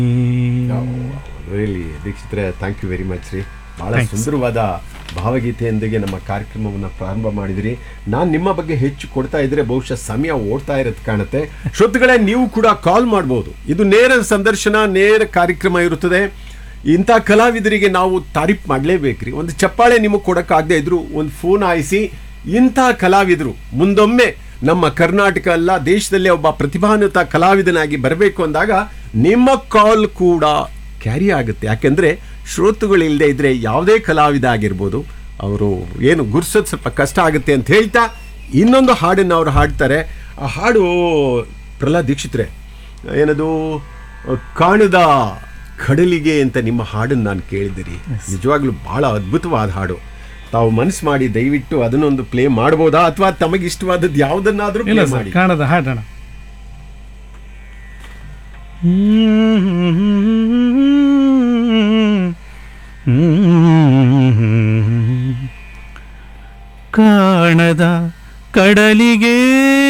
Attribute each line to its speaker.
Speaker 1: Really ದೀಕ್ಷಿತ್ರೆ thank you very much ರೀ ಬಹಳ
Speaker 2: Thanks.
Speaker 1: ಸುಂದರವಾದ ಭಾವಗೀತೆಯೊಂದಿಗೆ ನಮ್ಮ ಕಾರ್ಯಕ್ರಮವನ್ನು ಪ್ರಾರಂಭ ಮಾಡಿದಿರಿ ನಾನು ನಿಮ್ಮ ಬಗ್ಗೆ ಹೆಚ್ಚು ಕೊಡ್ತಾ ಇದ್ರೆ ಬಹುಶಃ ಸಮಯ ಓಡ್ತಾ ಇರೋದು ಕಾಣುತ್ತೆ ಶ್ರೋತೃಗಳೇ ನೀವು ಕೂಡ ಕಾಲ್ ಮಾಡ್ಬೋದು ಇದು ನೇರ ಸಂದರ್ಶನ ನೇರ ಕಾರ್ಯಕ್ರಮ ಇರುತ್ತದೆ ಇಂಥ ಕಲಾವಿದರಿಗೆ ನಾವು ತಾರೀಫ್ ಮಾಡಲೇಬೇಕ್ರಿ ಒಂದು ಚಪ್ಪಾಳೆ ನಿಮಗೆ ಕೊಡೋಕ್ಕಾಗದೇ ಇದ್ರು ಒಂದು ಫೋನ್ ಆಯಿಸಿ ಇಂಥ ಕಲಾವಿದರು ಮುಂದೊಮ್ಮೆ ನಮ್ಮ ಕರ್ನಾಟಕ ಅಲ್ಲ ದೇಶದಲ್ಲೇ ಒಬ್ಬ ಪ್ರತಿಭಾನ್ವಿತ ಕಲಾವಿದನಾಗಿ ಬರಬೇಕು ಅಂದಾಗ ನಿಮ್ಮ ಕಾಲ್ ಕೂಡ ಕ್ಯಾರಿ ಆಗುತ್ತೆ ಯಾಕೆಂದರೆ ಶ್ರೋತೃಗಳಿಲ್ಲದೆ ಇದ್ದರೆ ಯಾವುದೇ ಕಲಾವಿದ ಆಗಿರ್ಬೋದು ಅವರು ಏನು ಗುರ್ಸೋದು ಸ್ವಲ್ಪ ಕಷ್ಟ ಆಗುತ್ತೆ ಅಂತ ಹೇಳ್ತಾ ಇನ್ನೊಂದು ಹಾಡನ್ನು ಅವರು ಹಾಡ್ತಾರೆ ಆ ಹಾಡು ಪ್ರಹ್ಲಾದ್ ದೀಕ್ಷಿತ್ರೆ ಏನದು ಕಾಣದ ಕಡಲಿಗೆ ಅಂತ ನಿಮ್ಮ ಹಾಡನ್ನು ನಾನು ಕೇಳಿದಿರಿ ನಿಜವಾಗ್ಲೂ ಭಾಳ ಅದ್ಭುತವಾದ ಹಾಡು ತಾವು ಮನಸ್ಸು ಮಾಡಿ ದಯವಿಟ್ಟು ಅದನ್ನೊಂದು ಪ್ಲೇ ಮಾಡ್ಬೋದಾ ಅಥವಾ ತಮಗೆ ಇಷ್ಟವಾದದ್ದು ಯಾವುದನ್ನಾದ್ರೂ
Speaker 2: ಇಲ್ಲ
Speaker 1: ಪ್ಲೇ
Speaker 2: ಸರ್
Speaker 1: ಮಾಡಿ
Speaker 2: ಕಾಣದ ಹಾಡೋಣ ಕಾಣದ ಕಡಲಿಗೆ